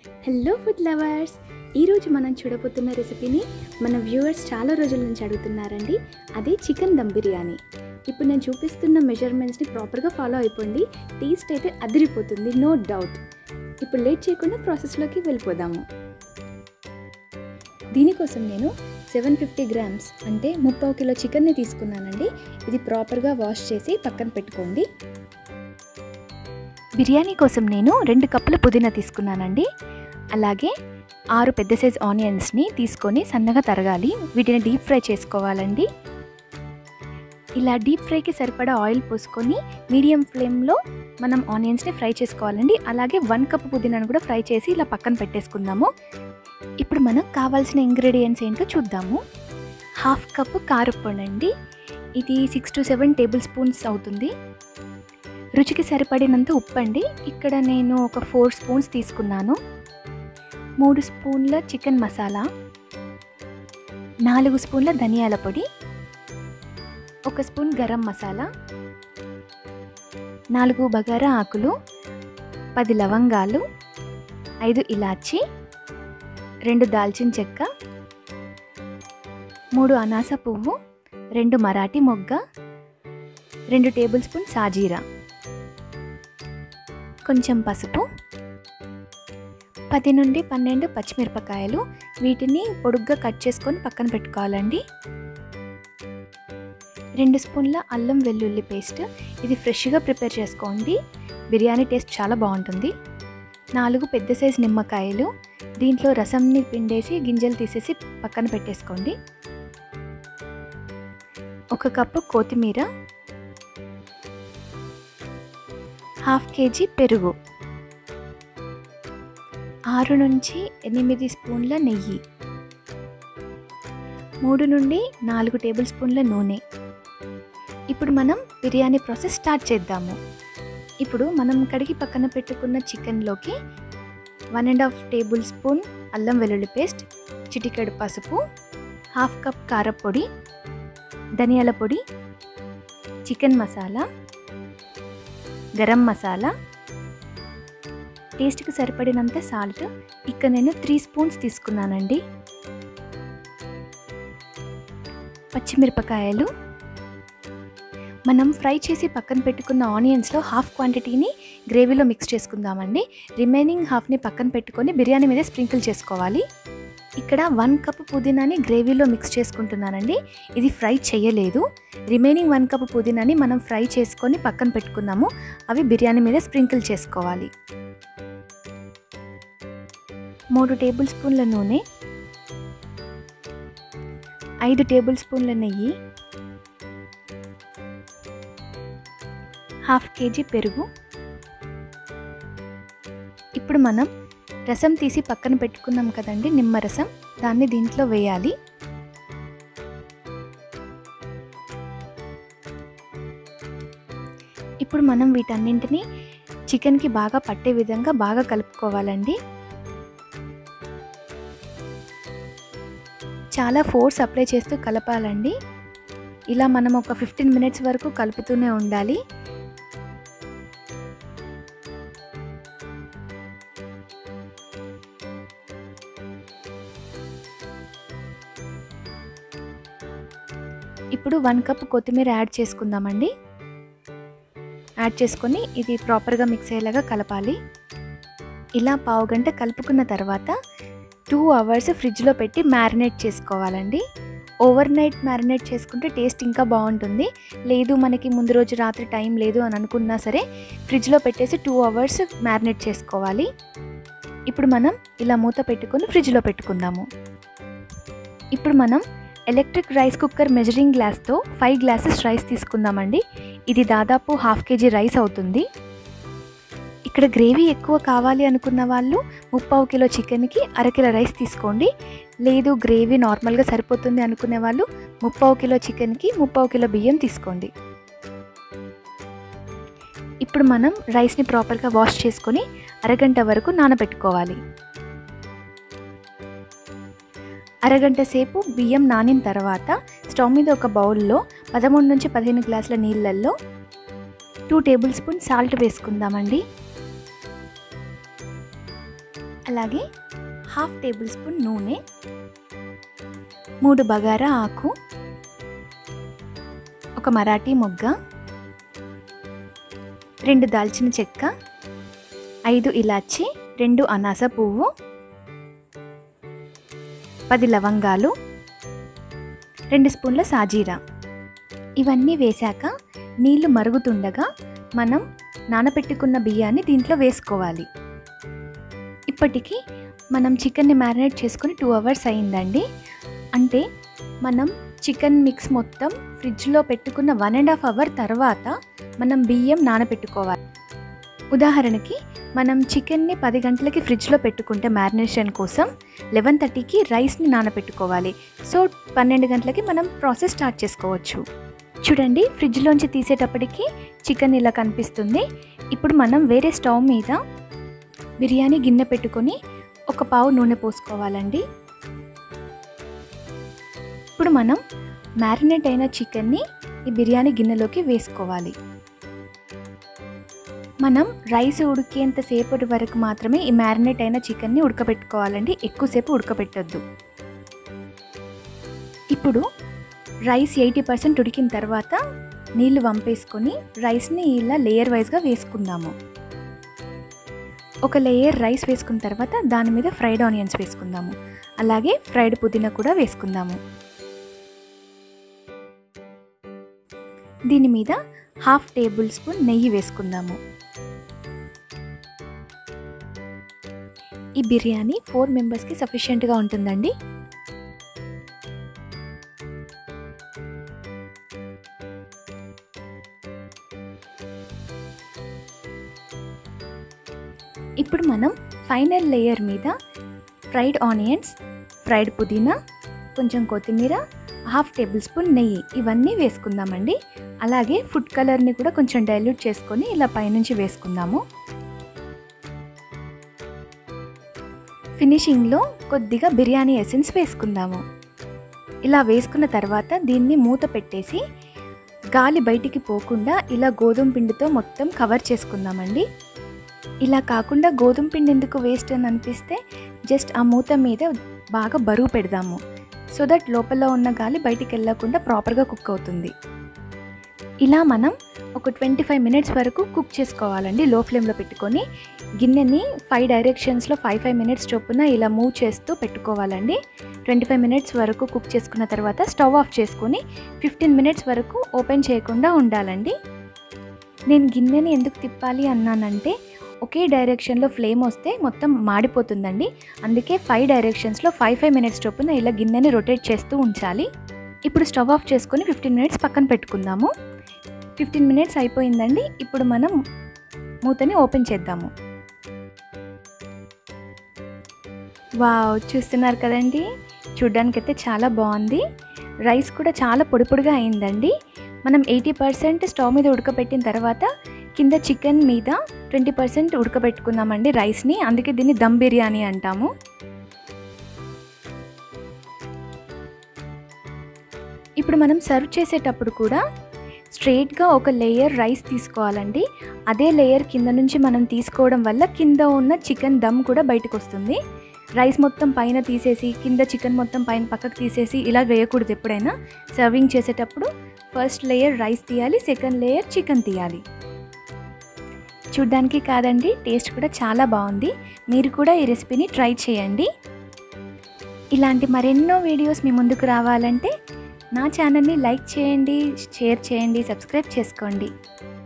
hello food lovers ఈరోజు మనం చూడబోతున్న రెసిపీని మన వ్యూవర్స్ చాలా రోజుల నుంచి అడుగుతున్నారండి అదే చికెన్ దమ్ బిర్యానీ ఇప్పుడు నేను చూపిస్తున్న మెజర్మెంట్స్ని ప్రాపర్గా ఫాలో అయిపోండి టేస్ట్ అయితే అదిరిపోతుంది నో డౌట్ ఇప్పుడు లేట్ చేయకుండా ప్రాసెస్లోకి వెళ్ళిపోదాము దీనికోసం నేను సెవెన్ ఫిఫ్టీ గ్రామ్స్ అంటే ముప్పావు కిలో చికెన్ని తీసుకున్నానండి ఇది ప్రాపర్గా వాష్ చేసి పక్కన పెట్టుకోండి బిర్యానీ కోసం నేను రెండు కప్పుల పుదీనా తీసుకున్నానండి అలాగే ఆరు పెద్ద సైజ్ ఆనియన్స్ని తీసుకొని సన్నగా తరగాలి వీటిని డీప్ ఫ్రై చేసుకోవాలండి ఇలా డీప్ ఫ్రైకి సరిపడా ఆయిల్ పోసుకొని మీడియం ఫ్లేమ్లో మనం ఆనియన్స్ని ఫ్రై చేసుకోవాలండి అలాగే వన్ కప్ పుదీనాను కూడా ఫ్రై చేసి ఇలా పక్కన పెట్టేసుకుందాము ఇప్పుడు మనం కావాల్సిన ఇంగ్రీడియంట్స్ ఏంటో చూద్దాము హాఫ్ కప్ కారప్పొడి అండి ఇది six to seven tablespoons అవుతుంది రుచికి సరిపడినంత ఉప్పు అండి ఇక్కడ నేను ఒక ఫోర్ స్పూన్స్ తీసుకున్నాను మూడు స్పూన్ల చికెన్ మసాలా నాలుగు స్పూన్ల ధనియాల పొడి ఒక స్పూన్ గరం మసాలా నాలుగు బగారా ఆకులు పది లవంగాలు ఐదు ఇలాచి రెండు దాల్చిన చెక్క మూడు అనాస పువ్వు రెండు మరాఠీ మొగ్గ రెండు టేబుల్ స్పూన్ సాజీరా కొంచెం పసుపు పది నుండి పన్నెండు పచ్చిమిరపకాయలు వీటిని పొడుగ్గా కట్ చేసుకొని పక్కన పెట్టుకోవాలండి రెండు స్పూన్ల అల్లం వెల్లుల్లి పేస్ట్ ఇది ఫ్రెష్గా ప్రిపేర్ చేసుకోండి బిర్యానీ టేస్ట్ చాలా బాగుంటుంది నాలుగు పెద్ద సైజు నిమ్మకాయలు దీంట్లో రసంని పిండేసి గింజలు తీసేసి పక్కన పెట్టేసుకోండి ఒక కప్పు కొత్తిమీర హాఫ్ కేజీ పెరుగు ఆరు నుంచి ఎనిమిది స్పూన్ల నెయ్యి మూడు నుండి నాలుగు టేబుల్ స్పూన్ల నూనె ఇప్పుడు మనం బిర్యానీ ప్రాసెస్ స్టార్ట్ చేద్దాము ఇప్పుడు మనం కడిగి పక్కన పెట్టుకున్న చికెన్లోకి one and half tablespoon అల్లం వెల్లుల్లి పేస్ట్ చిటికెడు పసుపు హాఫ్ కప్ కారపొడి ధనియాల పొడి చికెన్ మసాలా గరం మసాలా టేస్ట్కి సరిపడినంత సాల్ట్ ఇక్కడ నేను త్రీ స్పూన్స్ తీసుకున్నానండి పచ్చిమిరపకాయలు మనం ఫ్రై చేసి పక్కన పెట్టుకున్న ఆనియన్స్లో హాఫ్ క్వాంటిటీని గ్రేవీలో మిక్స్ చేసుకుందామండి రిమైనింగ్ హాఫ్ని పక్కన పెట్టుకొని బిర్యానీ మీద స్ప్రింకిల్ చేసుకోవాలి ఇక్కడ వన్ కప్ పుదీనాని గ్రేవీలో మిక్స్ చేసుకుంటున్నానండి ఇది ఫ్రై చేయలేదు రిమైనింగ్ వన్ కప్ పుదీనాని మనం ఫ్రై చేసుకొని పక్కన పెట్టుకున్నాము అవి బిర్యానీ మీద స్ప్రింకిల్ చేసుకోవాలి మూడు టేబుల్ స్పూన్ల నూనె ఐదు టేబుల్ స్పూన్ల నెయ్యి హాఫ్ కేజీ పెరుగు ఇప్పుడు మనం రసం తీసి పక్కన పెట్టుకున్నాం కదండి నిమ్మరసం దాన్ని దీంట్లో వేయాలి ఇప్పుడు మనం వీటన్నింటినీ చికెన్కి బాగా పట్టే విధంగా బాగా కలుపుకోవాలండి చాలా ఫోర్స్ అప్లై చేస్తూ కలపాలండి ఇలా మనం ఒక ఫిఫ్టీన్ మినిట్స్ వరకు కలుపుతూనే ఉండాలి ఇప్పుడు వన్ కప్ కొత్తిమీర యాడ్ చేసుకుందామండి యాడ్ చేసుకొని ఇది ప్రాపర్గా మిక్స్ అయ్యేలాగా కలపాలి ఇలా పావు గంట కలుపుకున్న తర్వాత టూ అవర్స్ ఫ్రిడ్జ్లో పెట్టి మ్యారినేట్ చేసుకోవాలండి ఓవర్ నైట్ మ్యారినేట్ చేసుకుంటే టేస్ట్ ఇంకా బాగుంటుంది లేదు మనకి ముందు రోజు రాత్రి టైం లేదు అని అనుకున్నా సరే ఫ్రిడ్జ్లో పెట్టేసి టూ అవర్స్ మ్యారినేట్ చేసుకోవాలి ఇప్పుడు మనం ఇలా మూత పెట్టుకొని ఫ్రిడ్జ్లో పెట్టుకుందాము ఇప్పుడు మనం ఎలక్ట్రిక్ రైస్ కుక్కర్ మెజరింగ్ గ్లాస్తో ఫైవ్ గ్లాసెస్ రైస్ తీసుకుందామండి ఇది దాదాపు హాఫ్ కేజీ రైస్ అవుతుంది ఇక్కడ గ్రేవీ ఎక్కువ కావాలి అనుకున్న వాళ్ళు ముప్పావు కిలో చికెన్కి అరకిలో రైస్ తీసుకోండి లేదు గ్రేవీ నార్మల్గా సరిపోతుంది అనుకునే వాళ్ళు ముప్పావు కిలో చికెన్కి ముప్పావు కిలో బియ్యం తీసుకోండి ఇప్పుడు మనం రైస్ని ప్రాపర్గా వాష్ చేసుకొని అరగంట వరకు నానబెట్టుకోవాలి అరగంట సేపు బియ్యం నానిన తర్వాత స్టవ్ మీద ఒక బౌల్లో పదమూడు నుంచి పదిహేను గ్లాసుల నీళ్ళల్లో టూ టేబుల్ స్పూన్ సాల్ట్ వేసుకుందామండి అలాగే హాఫ్ టేబుల్ స్పూన్ నూనె మూడు బగారా ఆకు ఒక మరాఠీ మొగ్గ రెండు దాల్చిన చెక్క ఐదు ఇలాచి రెండు అనాస పువ్వు పది లవంగాలు రెండు స్పూన్ల సాజీరా ఇవన్నీ వేశాక నీళ్లు మరుగుతుండగా మనం నానబెట్టుకున్న బియ్యాన్ని దీంట్లో వేసుకోవాలి ఇప్పటికీ మనం చికెన్ని మ్యారినేట్ చేసుకుని టూ అవర్స్ అయిందండి అంటే మనం చికెన్ మిక్స్ మొత్తం ఫ్రిడ్జ్లో పెట్టుకున్న వన్ అండ్ హాఫ్ అవర్ తర్వాత మనం బియ్యం నానబెట్టుకోవాలి ఉదాహరణకి మనం చికెన్ని పది గంటలకి ఫ్రిడ్జ్లో పెట్టుకుంటే మ్యారినేషన్ కోసం లెవెన్ థర్టీకి రైస్ని నానబెట్టుకోవాలి సో పన్నెండు గంటలకి మనం ప్రాసెస్ స్టార్ట్ చేసుకోవచ్చు చూడండి ఫ్రిడ్జ్లోంచి తీసేటప్పటికి చికెన్ ఇలా కనిపిస్తుంది ఇప్పుడు మనం వేరే స్టవ్ మీద బిర్యానీ గిన్నె పెట్టుకొని ఒక పావు నూనె పోసుకోవాలండి ఇప్పుడు మనం మ్యారినేట్ అయిన చికెన్ని ఈ బిర్యానీ గిన్నెలోకి వేసుకోవాలి మనం రైస్ ఉడికేంత సేపటి వరకు మాత్రమే ఈ మ్యారినేట్ అయిన చికెన్ని ఉడకబెట్టుకోవాలండి ఎక్కువసేపు ఉడకబెట్టొద్దు ఇప్పుడు రైస్ ఎయిటీ పర్సెంట్ ఉడికిన తర్వాత నీళ్లు వంపేసుకొని రైస్ని ఇలా లేయర్ వైజ్గా వేసుకుందాము ఒక లేయర్ రైస్ వేసుకున్న తర్వాత దాని మీద ఫ్రైడ్ ఆనియన్స్ వేసుకుందాము అలాగే ఫ్రైడ్ పుదీనా కూడా వేసుకుందాము దీని మీద హాఫ్ టేబుల్ స్పూన్ నెయ్యి వేసుకుందాము ఈ బిర్యానీ ఫోర్ మెంబర్స్కి సఫిషియెంట్గా ఉంటుందండి ఇప్పుడు మనం ఫైనల్ లేయర్ మీద ఫ్రైడ్ ఆనియన్స్ ఫ్రైడ్ పుదీనా కొంచెం కొత్తిమీర హాఫ్ టేబుల్ స్పూన్ నెయ్యి ఇవన్నీ వేసుకుందామండి అలాగే ఫుడ్ కలర్ని కూడా కొంచెం డైల్యూట్ చేసుకొని ఇలా పైనుంచి వేసుకుందాము ఫినిషింగ్లో కొద్దిగా బిర్యానీ ఎసెన్స్ వేసుకుందాము ఇలా వేసుకున్న తర్వాత దీన్ని మూత పెట్టేసి గాలి బయటికి పోకుండా ఇలా గోధుమ పిండితో మొత్తం కవర్ చేసుకుందామండి ఇలా కాకుండా గోధుమ పిండి ఎందుకు వేస్ట్ అని అనిపిస్తే జస్ట్ ఆ మూత మీద బాగా బరువు పెడదాము సో దట్ లోపల ఉన్న గాలి బయటికి వెళ్ళకుండా ప్రాపర్గా కుక్ అవుతుంది ఇలా మనం ఒక ట్వంటీ ఫైవ్ మినిట్స్ వరకు కుక్ చేసుకోవాలండి లో ఫ్లేమ్లో పెట్టుకొని గిన్నెని ఫైవ్ డైరెక్షన్స్లో ఫైవ్ ఫైవ్ మినిట్స్ చొప్పున ఇలా మూవ్ చేస్తూ పెట్టుకోవాలండి ట్వంటీ ఫైవ్ మినిట్స్ వరకు కుక్ చేసుకున్న తర్వాత స్టవ్ ఆఫ్ చేసుకొని ఫిఫ్టీన్ మినిట్స్ వరకు ఓపెన్ చేయకుండా ఉండాలండి నేను గిన్నెని ఎందుకు తిప్పాలి అన్నానంటే ఒకే డైరెక్షన్లో ఫ్లేమ్ వస్తే మొత్తం మాడిపోతుందండి అందుకే ఫైవ్ డైరెక్షన్స్లో ఫైవ్ ఫైవ్ మినిట్స్ చొప్పున ఇలా గిన్నెని రొటేట్ చేస్తూ ఉంచాలి ఇప్పుడు స్టవ్ ఆఫ్ చేసుకొని ఫిఫ్టీన్ మినిట్స్ పక్కన పెట్టుకుందాము ఫిఫ్టీన్ మినిట్స్ అయిపోయిందండి ఇప్పుడు మనం మూతని ఓపెన్ చేద్దాము వావ్ చూస్తున్నారు కదండి చూడ్డానికైతే చాలా బాగుంది రైస్ కూడా చాలా పొడి పొడిగా అయిందండి మనం ఎయిటీ పర్సెంట్ స్టవ్ మీద ఉడకబెట్టిన తర్వాత కింద చికెన్ మీద ట్వంటీ పర్సెంట్ ఉడకబెట్టుకున్నామండి రైస్ని అందుకే దీన్ని దమ్ బిర్యానీ అంటాము ఇప్పుడు మనం సర్వ్ చేసేటప్పుడు కూడా స్ట్రైట్గా ఒక లేయర్ రైస్ తీసుకోవాలండి అదే లేయర్ కింద నుంచి మనం తీసుకోవడం వల్ల కింద ఉన్న చికెన్ దమ్ కూడా బయటకు వస్తుంది రైస్ మొత్తం పైన తీసేసి కింద చికెన్ మొత్తం పైన పక్కకు తీసేసి ఇలా వేయకూడదు ఎప్పుడైనా సర్వింగ్ చేసేటప్పుడు ఫస్ట్ లేయర్ రైస్ తీయాలి సెకండ్ లేయర్ చికెన్ తీయాలి చూడ్డానికి కాదండి టేస్ట్ కూడా చాలా బాగుంది మీరు కూడా ఈ రెసిపీని ట్రై చేయండి ఇలాంటి మరెన్నో వీడియోస్ మీ ముందుకు రావాలంటే నా ఛానల్ని లైక్ చేయండి షేర్ చేయండి సబ్స్క్రైబ్ చేసుకోండి